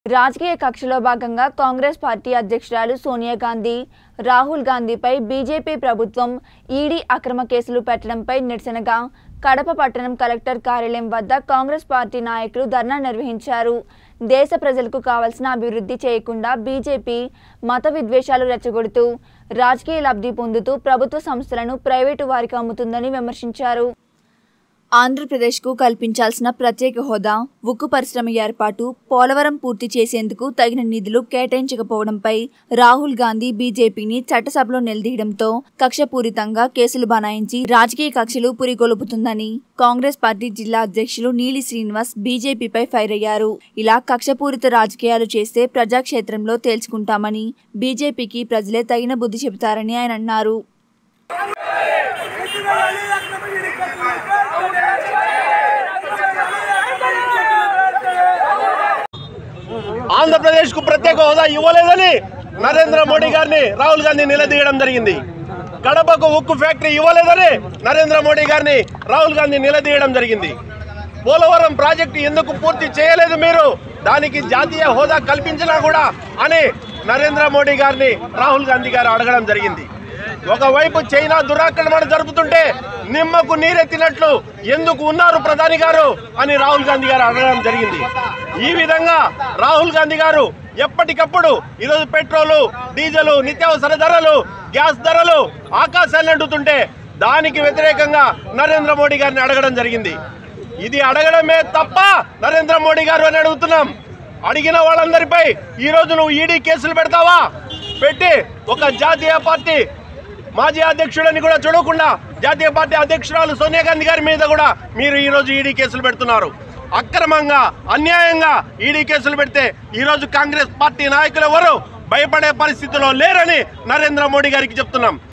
రాజకీయ కక్షలో భాగంగా కాంగ్రెస్ పార్టీ అధ్యక్షురాలు సోనియా గాంధీ రాహుల్ గాంధీపై బీజేపీ ప్రభుత్వం ఈడీ అక్రమ కేసులు పెట్టడంపై నిరసనగా కడప పట్టణం కలెక్టర్ కార్యాలయం వద్ద కాంగ్రెస్ పార్టీ నాయకులు ధర్నా నిర్వహించారు దేశ ప్రజలకు కావాల్సిన అభివృద్ధి చేయకుండా బీజేపీ మత విద్వేషాలు రెచ్చగొడుతూ రాజకీయ లబ్ధి పొందుతూ ప్రభుత్వ సంస్థలను ప్రైవేటు వారికి అమ్ముతుందని విమర్శించారు ఆంధ్రప్రదేశ్కు కల్పించాల్సిన ప్రత్యేక హోదా ఉక్కు పరిశ్రమ ఏర్పాటు పోలవరం పూర్తి చేసేందుకు తగిన నిధులు కేటాయించకపోవడంపై రాహుల్ గాంధీ బీజేపీని చట్టసభలో నిలదీయడంతో కక్షపూరితంగా కేసులు బనాయించి రాజకీయ కక్షలు పురిగొలుపుతుందని కాంగ్రెస్ పార్టీ జిల్లా అధ్యక్షులు నీలి శ్రీనివాస్ బీజేపీపై ఫైర్ అయ్యారు ఇలా కక్షపూరిత రాజకీయాలు చేస్తే ప్రజాక్షేత్రంలో తేల్చుకుంటామని బీజేపీకి ప్రజలే తగిన బుద్ధి చెబుతారని ఆయన అన్నారు ఆంధ్రప్రదేశ్ కు ప్రత్యేక హోదా ఇవ్వలేదని నరేంద్ర మోడీ గారిని రాహుల్ గాంధీ నిలదీయడం జరిగింది కడపకు ఉక్కు ఫ్యాక్టరీ ఇవ్వలేదని నరేంద్ర మోడీ గారిని రాహుల్ గాంధీ నిలదీయడం జరిగింది పోలవరం ప్రాజెక్టు ఎందుకు పూర్తి చేయలేదు మీరు దానికి జాతీయ హోదా కల్పించినా కూడా అని నరేంద్ర మోడీ గారిని రాహుల్ గాంధీ గారు అడగడం జరిగింది ఒకవైపు చైనా దురాక్రమణ జరుపుతుంటే నిమ్మకు నీరెత్తినట్లు ఎందుకు ఉన్నారు ప్రధాని గారు అని రాహుల్ గాంధీ గారు అడగడం జరిగింది ఈ విధంగా రాహుల్ గాంధీ గారు ఎప్పటికప్పుడు ఈరోజు పెట్రోలు డీజిల్ నిత్యావసర ధరలు గ్యాస్ ధరలు ఆకాశాన్ని అంటుతుంటే దానికి వ్యతిరేకంగా నరేంద్ర మోడీ గారిని అడగడం జరిగింది ఇది అడగడమే తప్ప నరేంద్ర మోడీ గారు అని అడుగుతున్నాం అడిగిన వాళ్ళందరిపై ఈ రోజు నువ్వు ఈడీ కేసులు పెడతావా పెట్టి ఒక జాతీయ పార్టీ మాజీ అధ్యక్షుడని కూడా చూడకుండా జాతీయ పార్టీ అధ్యక్షురాలు సోనియా గాంధీ గారి మీద కూడా మీరు ఈ రోజు ఈడీ కేసులు పెడుతున్నారు అక్రమంగా అన్యాయంగా ఈడీ కేసులు పెడితే ఈ రోజు కాంగ్రెస్ పార్టీ నాయకులు ఎవరు భయపడే పరిస్థితిలో లేరని నరేంద్ర మోడీ గారికి చెప్తున్నాం